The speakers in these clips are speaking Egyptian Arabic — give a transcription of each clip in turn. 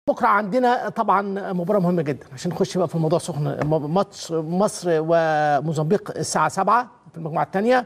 بكره عندنا طبعا مباراه مهمه جدا عشان نخش بقى في الموضوع سخن ماتش مصر وموزمبيق الساعه 7 في المجموعه الثانيه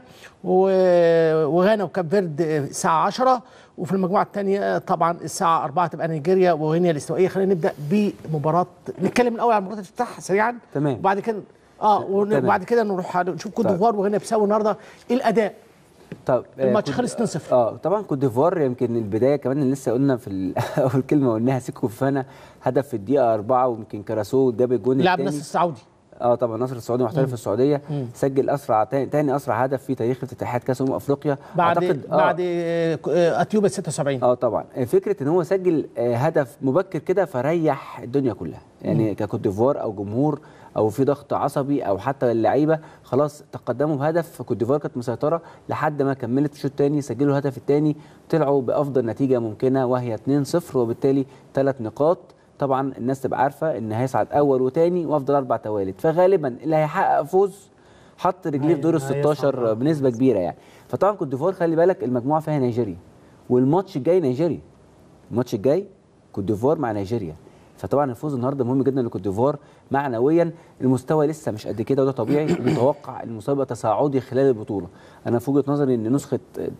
وغانا وكاب فيرد الساعه 10 وفي المجموعه الثانيه طبعا الساعه 4 تبقى نيجيريا وغينيا الاستوائيه خلينا نبدا بمباراه نتكلم الاول عن مباراه الافتتاح سريعا تمام. وبعد كده اه وبعد كده نروح نشوف كوت طيب. ديفوار وغينيا بيساو النهارده ايه الاداء طب آه، الماتش كوت- خلص 2-0. اه طبعا كوت ديفوار يمكن البدايه كمان اللي لسه قلنا في ال- اول كلمه قلناها سيكو فانا هدف في الدقيقه أربعة ويمكن كراسو جاب الجون لاعب الثاني نصر السعودي اه طبعا نصر السعودي محترف في السعوديه سجل اسرع تاني, تاني اسرع هدف في تاريخ افتتاحات كاس امم افريقيا بعد أعتقد آه بعد آه، آه، اثيوبيا 76 اه طبعا فكره ان هو سجل آه، هدف مبكر كده فريح الدنيا كلها يعني ككوت ديفوار او جمهور او في ضغط عصبي او حتى اللعيبه خلاص تقدموا بهدف فكوت ديفوار كانت مسيطره لحد ما كملت الشوط الثاني سجلوا الهدف الثاني طلعوا بافضل نتيجه ممكنه وهي 2-0 وبالتالي ثلاث نقاط طبعا الناس تبقى عارفه ان هيصعد اول وثاني وافضل اربع توالت فغالبا اللي هيحقق فوز حط رجليه في دور ال هيصعد 16 آه. بنسبه كبيره يعني فطبعا كوت ديفوار خلي بالك المجموعه فيها نيجيريا والماتش الجاي نيجيريا الماتش الجاي كوت ديفوار مع نيجيريا فطبعا الفوز النهارده مهم جدا لكوت ديفوار معنويا المستوى لسه مش قد كده وده طبيعي متوقع المسابقه تصاعدي خلال البطوله انا في وجهه نظري ان نسخه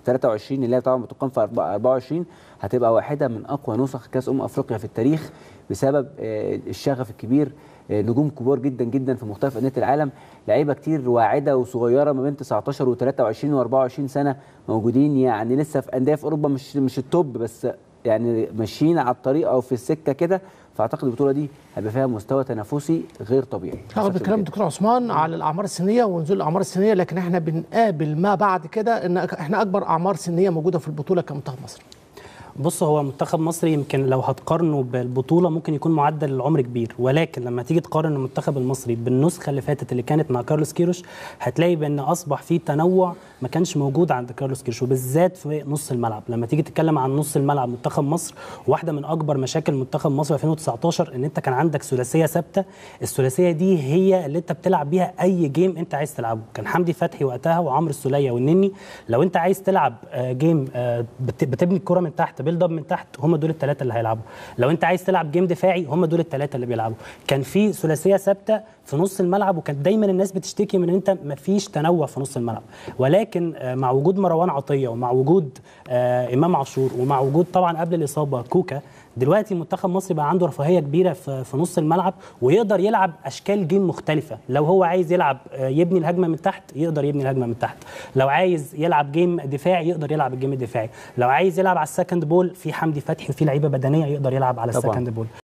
23 اللي هي طبعا بتقام في 24 هتبقى واحده من اقوى نسخ كاس امم افريقيا في التاريخ بسبب آه، الشغف الكبير آه، نجوم كبار جدا جدا في مختلف انديه العالم لعيبه كتير واعده وصغيره ما بين 19 و23 و24 سنه موجودين يعني لسه في انديه في اوروبا مش مش التوب بس يعني ماشيين على الطريق او في السكه كده فاعتقد البطوله دي هيبقى فيها مستوى تنافسي غير طبيعي هاخد بكلام الدكتور عثمان على الاعمار السنيه ونزول الاعمار السنيه لكن احنا بنقابل ما بعد كده ان احنا اكبر اعمار سنيه موجوده في البطوله كمنتخب مصر بص هو منتخب مصر يمكن لو هتقارنه بالبطوله ممكن يكون معدل العمر كبير ولكن لما تيجي تقارن المنتخب المصري بالنسخه اللي فاتت اللي كانت مع كارلوس كيروش هتلاقي بان اصبح في تنوع ما كانش موجود عند كارلوس كيروش وبالذات في نص الملعب لما تيجي تتكلم عن نص الملعب منتخب مصر واحده من اكبر مشاكل منتخب مصر في 2019 ان انت كان عندك ثلاثيه ثابته الثلاثيه دي هي اللي انت بتلعب بيها اي جيم انت عايز تلعبه كان حمدي فتحي وقتها وعمرو السوليه والنني لو انت عايز تلعب آه، جيم آه، بت- بتبني الكره من تحت بيلد اب من تحت هم دول الثلاثه اللي هيلعبوا لو انت عايز تلعب جيم دفاعي هم دول الثلاثه اللي بيلعبوا كان في ثلاثيه ثابته في نص الملعب وكانت دايما الناس بتشتكي من ان انت مفيش تنوع في نص الملعب ولكن آه، مع وجود مروان عطيه ومع وجود آه، امام عاشور ومع وجود طبعا قبل الاصابه كوكا دلوقتي منتخب مصر بقى عنده رفاهيه كبيره في في نص الملعب ويقدر يلعب اشكال جيم مختلفه لو هو عايز يلعب آه، يبني الهجمه من تحت يقدر يبني الهجمه من تحت لو عايز يلعب جيم دفاعي يقدر يلعب الجيم الدفاعي لو عايز يلعب على السكند بول في حمدي فتحي وفي لعيبه بدنيه يقدر يلعب على طبعاً. السكند بول